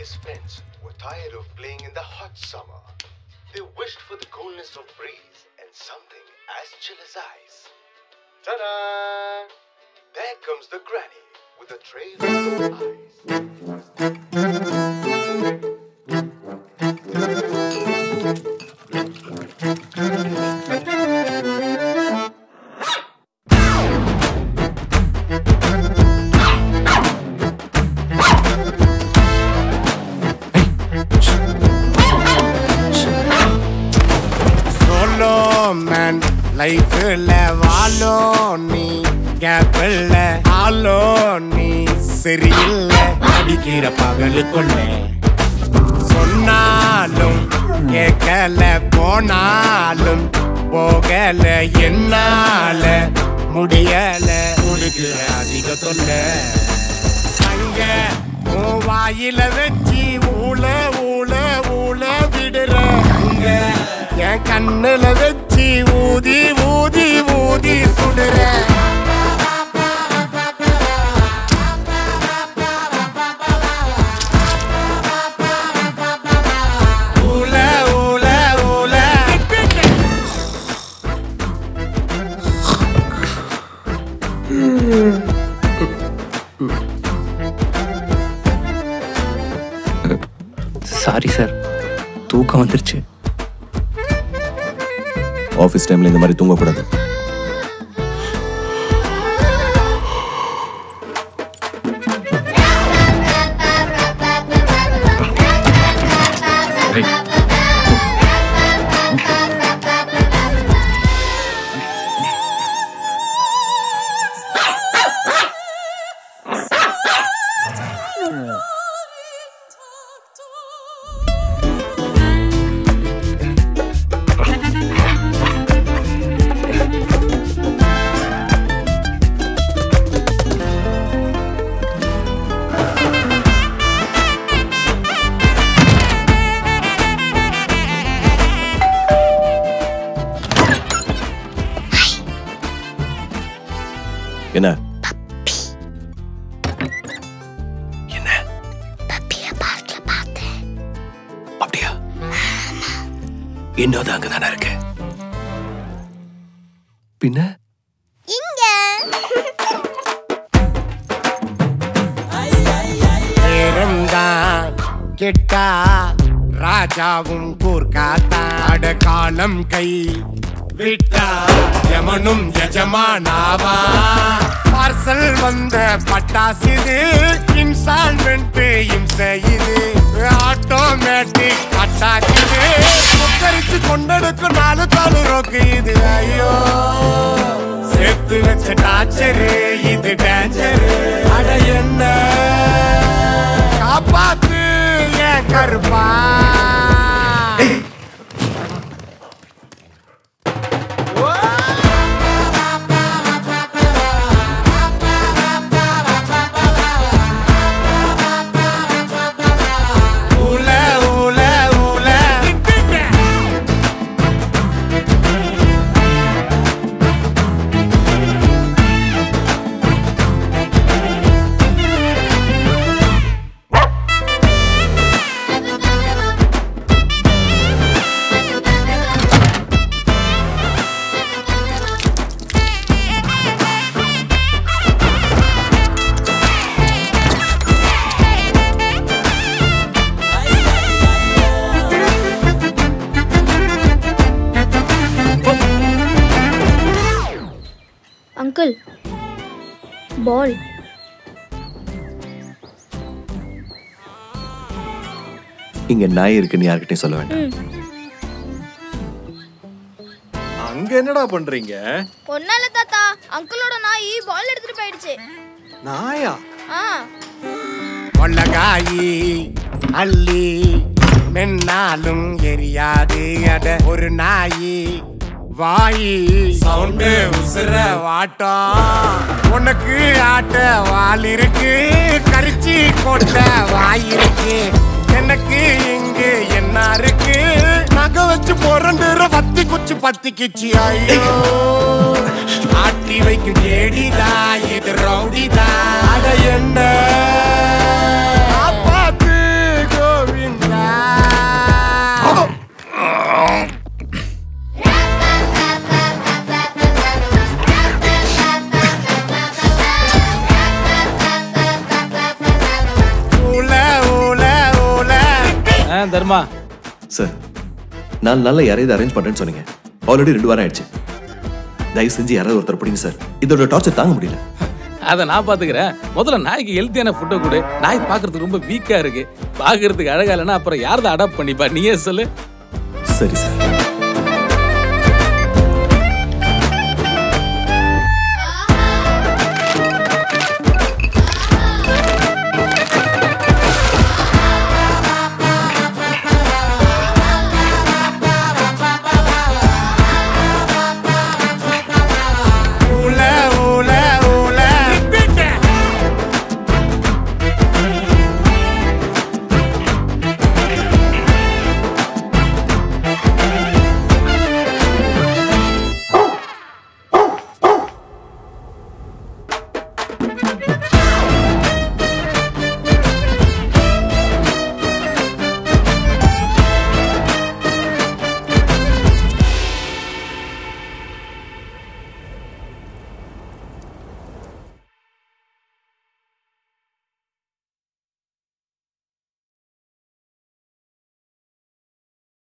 his friends were tired of playing in the hot summer. They wished for the coolness of breeze and something as chill as ice. Ta-da! There comes the granny with a tray full of ice. Solo man லைஃப்ல வாலோ நீ கேப்பில்ல ஆலோ நீ சரியில்லை அடிக்கிற பகலுக்குள்ள சொன்னாலும் கேட்கல போனாலும் போகல என்னால முடியல உனக்கு அதிக தொல்ல அங்க உன் வாயில வச்சு ஊழ ஊழ ஊழ விடுற அங்க என் கண்ணுல வச்சு ஊதி ஊதி ஊதி சுடுற ஊழ ஊழ ஊழ சாரி சார் தூக்கம் வந்துருச்சு ஆஃபீஸ் டைமில் இந்த மாதிரி தூங்கக்கூடாது என்ன என்ன அப்படியா இன்னும் அங்க தானே இருக்கு பின்ன நேரம்தான் கெட்டா ராஜாவும் கூர்காத்தான் அடகாலம் கை விட்டா யமனும் எஜமானாவா பார்சல் வந்த பட்டாசுது இன்ஸ்டால்மெண்ட் இம்சை இது ஆட்டோமேட்டிக் அட்டாச்சுது முக்கரிச்சு கொண்டெடுக்கும் நாலு காலு ரோக்கு இது ஐயோ சேர்த்து வச்ச டாச்சரு இது டேஞ்சரு அட என்ன காப்பாத்து என் கருப்பா ஊல ஊல ஊல அங்கிள் பால் இங்க நாய் இருக்குன்னு யார்கிட்டயும் சொல்ல வேண்டாம் அங்க என்னடா பண்றீங்க ஒன்னால தாத்தா அங்கிளோட நாய் பால் எடுத்துட்டு போயிடுச்சு நாயா ஆ கொள்ளகாயி அள்ளி மென்னாலும் எரியாது அட ஒரு நாயி வாயி சவுண்டு உசுர வாட்டம் உனக்கு ஆட்ட வால் இருக்கு கரிச்சி கொட்ட வாய் இருக்கு எனக்கு இங்கு என்ன இருக்கு நகை வச்சு பொறண்டுற பத்தி குச்சி பத்திக்குச்சு ஐயோ ஆட்டி வைக்கும் கேடிதா இது ரவுடிதா அட என்ன காப்பாத்து போலாமா சார் நான் நல்ல யாரையாவது அரேஞ்ச் பண்றேன்னு சொன்னீங்க ஆல்ரெடி ரெண்டு வாரம் ஆயிடுச்சு தயவு செஞ்சு யாராவது ஒருத்தர் பிடிங்க சார் இதோட டார்ச்சர் தாங்க முடியல அதை நான் பாத்துக்கிறேன் முதல்ல நாய்க்கு ஹெல்த்தியான ஃபுட்டை கொடு நாய் பார்க்கறதுக்கு ரொம்ப வீக்கா இருக்கு பார்க்கறதுக்கு அழகா இல்லைன்னா அப்புறம் யாரதை அடாப்ட் பண்ணிப்பா நீயே சொல்லு சரி சார்